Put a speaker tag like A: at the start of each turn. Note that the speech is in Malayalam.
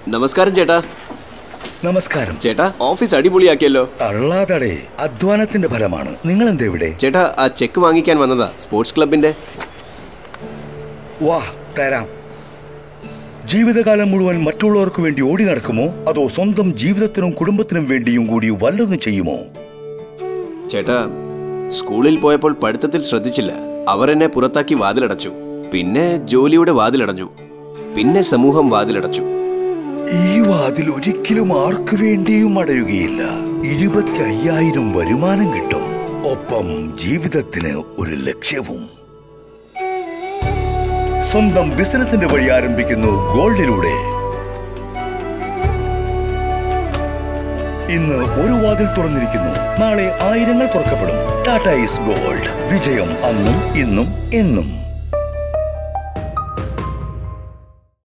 A: നമസ്കാരം ചേട്ടാ
B: നമസ്കാരം
A: ചേട്ടാ ഓഫീസ് അടിപൊളിയാക്കിയല്ലോ
B: തള്ളാതടേ അധ്വാനത്തിന്റെ ഫലമാണ് നിങ്ങൾ എന്താ ഇവിടെ
A: ചേട്ടാ ആ ചെക്ക് വാങ്ങിക്കാൻ വന്നതാ സ്പോർട്സ് ക്ലബിന്റെ
B: വാ തരാം ജീവിതകാലം മുഴുവൻ മറ്റുള്ളവർക്ക് വേണ്ടി ഓടി നടക്കുമോ അതോ സ്വന്തം ജീവിതത്തിനും കുടുംബത്തിനും വേണ്ടിയും കൂടി വല്ലതും ചെയ്യുമോ
A: ചേട്ടാ സ്കൂളിൽ പോയപ്പോൾ പഠിത്തത്തിൽ ശ്രദ്ധിച്ചില്ല അവർ എന്നെ പുറത്താക്കി വാതിലടച്ചു പിന്നെ ജോലിയുടെ വാതിലടഞ്ഞു പിന്നെ സമൂഹം വാതിലടച്ചു
B: ഈ വാതിൽ ഒരിക്കലും ആർക്കു വേണ്ടിയും അടയുകയില്ല ഇരുപത്തി അയ്യായിരം വരുമാനം കിട്ടും ഒപ്പം ജീവിതത്തിന് ഒരു ലക്ഷ്യവും സ്വന്തം ബിസിനസിന്റെ വഴി ആരംഭിക്കുന്നു ഗോൾഡിലൂടെ ഇന്ന് ഒരു വാതിൽ തുറന്നിരിക്കുന്നു നാളെ ആയിരങ്ങൾ തുറക്കപ്പെടും ടാറ്റ ഈസ് ഗോൾഡ് വിജയം അന്നും ഇന്നും എന്നും